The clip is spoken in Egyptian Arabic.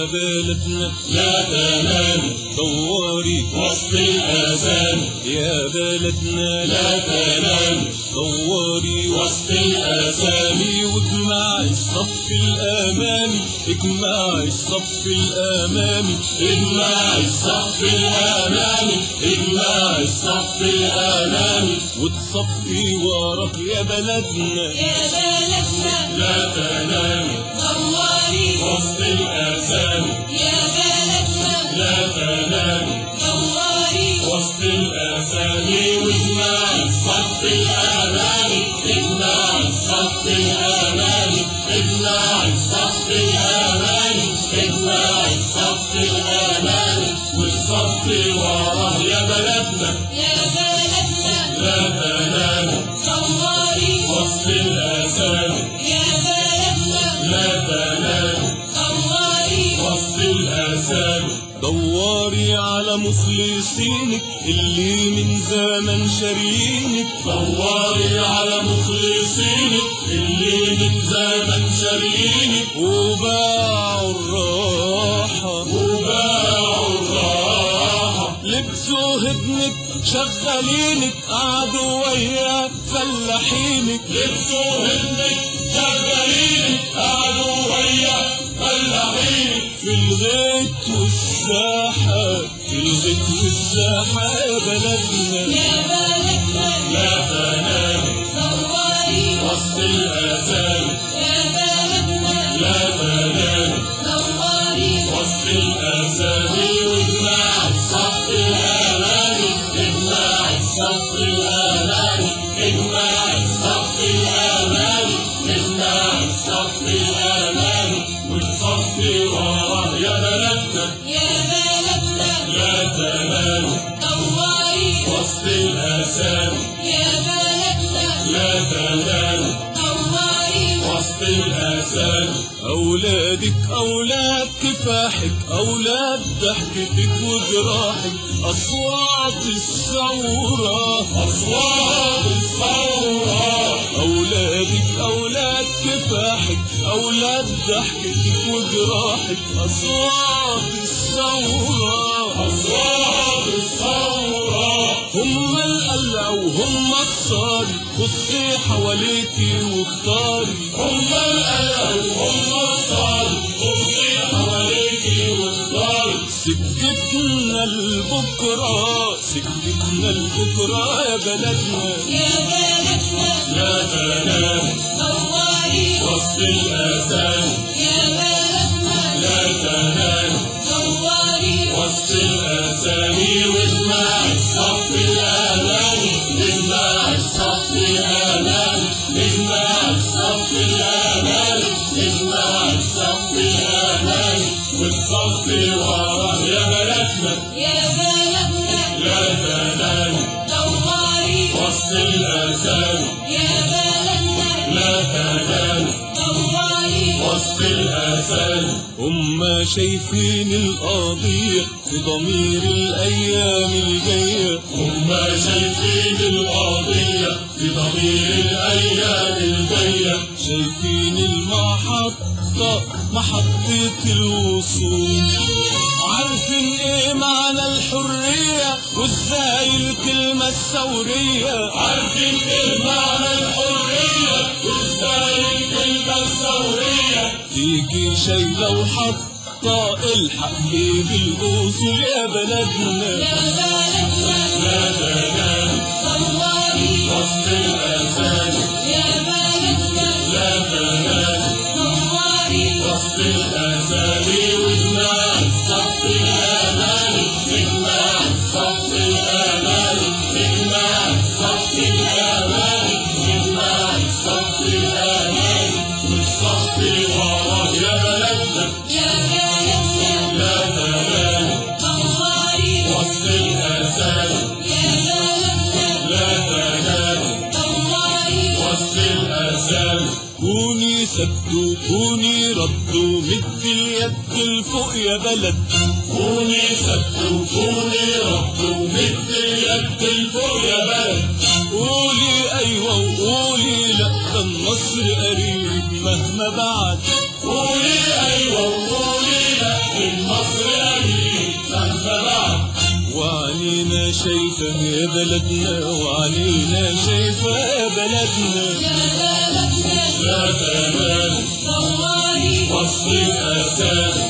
يا بلدنا لا تنامي دوري وسط الأسامي يا بلدنا لا تنامي دوري وسط الأسامي واجمع الصف الأمامي اجمع الصف الأمامي اجمع الصف الأمامي اجمع الصف الأمامي وتصفي وراه يا بلدنا يا بلدنا لا تنامي دواري وسط الأسامي يا بلدنا لا تنامي دواري وسط الأسامي واجمع الصف الأمامي اجمع الصف الأمامي اجمع الصف الأمامي اجمع الصف الأمامي والصف وراه يا بلدنا يا بلدنا لا تنامي دواري وسط الأسامي يا بلدنا لا تنامي دواري وسط الأسامي دوري على مخلصينك اللي من زمن شارينك دوري على مخلصينك اللي من زمن شارينك وباعوا الراحة وباعوا الراحة لبسوا هدنك شغالينك قعدوا ويا فلاحينك لبسوا هدنك شغالينك قعدوا ويا فلاحينك في الغيط والساحة في الغيط والساحة يا بلدنا يا بلدنا لا تنامي دواري وسط الأسامي يا بلدنا لا تنامي دواري وسط الأسامي واجمع الصف الأمامي اجمع الصف الأمامي اجمع الصف الأمامي اجمع الصف الأمامي والصف وراه يا بلدنا يا بلدنا لا تنامي دواري وسط الأسامي يا بلدنا لا تنامي دواري وسط الأسامي أولادك أولاد كفاحك أولاد ضحكتك وجراحك أصوات الثورة أصوات الثورة أولادك أولاد كفاحك أولاد ضحكتك وجراحك أصوات الثورة أصوات الثورة هم القلع وهم الصاري بصي حواليكي واختاري هم الألم هم الصال بصي حواليكي واختاري سكتنا لبكرة سكتنا لبكرة يا بلدنا يا بلدنا لا تنام دواري وسط الأسامي يا بلدنا لا تنام دواري وسط الأسامي واجمع الصف الأمامي اجمع الصف الأمامي اجمع الصف الأمامي اجمع الصف الأمامي والصف وراه يا بلدنا يا بلدنا لا تنام دواري وسط الأسامي يا بلدنا لا تنام دواري وسط الأسامي هم شايفين القضية في ضمير الأيام الجاية هم شايفين القضية في ضمير الأيام الجاية شايفين المحطة محطة الوصول عارفين ايه معنى الحرية وازاي الكلمة الثورية عارفين ايه معنى الحرية وازاي الكلمة الثورية تيجي شايلة وحاطة الحق بالأصول يا بلدنا يا بلدنا لا تنام دواري وسط الأسامي يا بلدنا لا تنام دواري وسط الأسامي واجمع الصف الأمامي اجمع الصف الأمامي اجمع الصف الأمامي اجمع الصف الأمامي والصف وراه يا بلدنا يا بلدنا لا تنام دواري وسط الأسامي يا بلدنا لا تنام دواري وسط الأسامي كوني سدوا كوني ردوا مد اليد لفوق يا بلد كوني سد وكوني رب ومد اليد لفوق يا بلد قولي ايوه وقولي لا ده النصر قريب مهما بعد قولي ايوه وقولي لا من مصر أمين سنتبع وعنينا شايفة يا بلدنا وعنينا شايفة يا بلدنا يا بلدنا لا تمام نوري وصل الأساس